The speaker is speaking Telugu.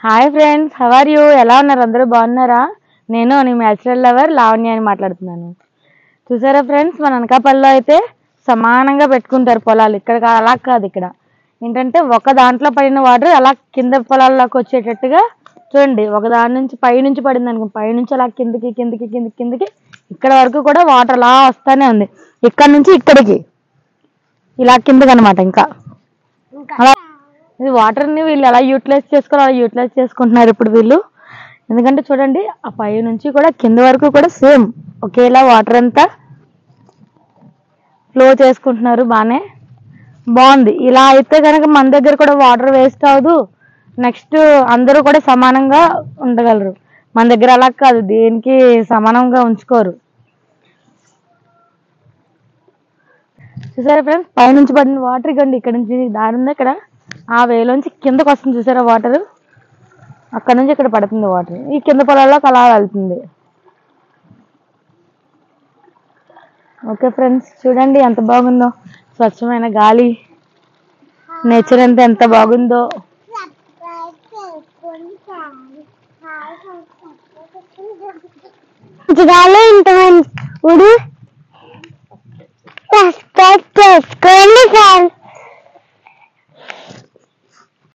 hi friends how are you ఎలా ఉన్నారు అందరూ బాగున్నారా నేను నీ న్యాచురల్ లవర్ లావణ్య అని మాట్లాడుతున్నాను చూసారా ఫ్రెండ్స్ మన అనకాపల్లిలో అయితే సమానంగా పెట్టుకుంటారు పొలాలు ఇక్కడ కా- అలా కాదు ఇక్కడ ఏంటంటే ఒక దాంట్లో పడిన వాటర్ అలా కింద పొలాల్లోకి వచ్చేటట్టుగా చూడండి ఒక దాని నుంచి పై నుంచి పడింది అనుకో పై నుంచి అలా కిందకి కిందకి కిందకి కిందకి ఇక్కడ వరకు కూడా వాటర్ అలా వస్తానే ఉంది ఇక్కడ నుంచి ఇక్కడికి ఇలా కిందకి అనమాట ఇంకా అలా ఇది వాటర్ ని వీళ్ళు ఎలా యూటిలైజ్ చేసుకోవాలో అలా యూటిలైజ్ చేసుకుంటున్నారు ఇప్పుడు వీళ్ళు ఎందుకంటే చూడండి ఆ పై నుంచి కూడా కింద వరకు కూడా సేమ్ ఒకేలా వాటర్ అంతా ఫ్లో చేసుకుంటున్నారు బాగానే బాగుంది ఇలా అయితే కనుక మన దగ్గర కూడా వాటర్ వేస్ట్ అవ్వదు నెక్స్ట్ అందరూ కూడా సమానంగా ఉండగలరు మన దగ్గర అలా కాదు దేనికి సమానంగా ఉంచుకోరు చూసారా ఫ్రెండ్స్ పైనుంచి పడిన వాటర్ ఇవ్వండి ఇక్కడ నుంచి దారి ఉంది ఇక్కడ ఆ వేలోంచి కిందకు వస్తుంది చూసారా వాటర్ అక్కడ నుంచి ఇక్కడ పడుతుంది వాటర్ ఈ కింద పొలాల్లోకి అలా వెళ్తుంది ఓకే ఫ్రెండ్స్ చూడండి ఎంత బాగుందో స్వచ్ఛమైన గాలి నేచర్ అంతా ఎంత బాగుందో మంచిగానే ఇంత మంచి ఊడు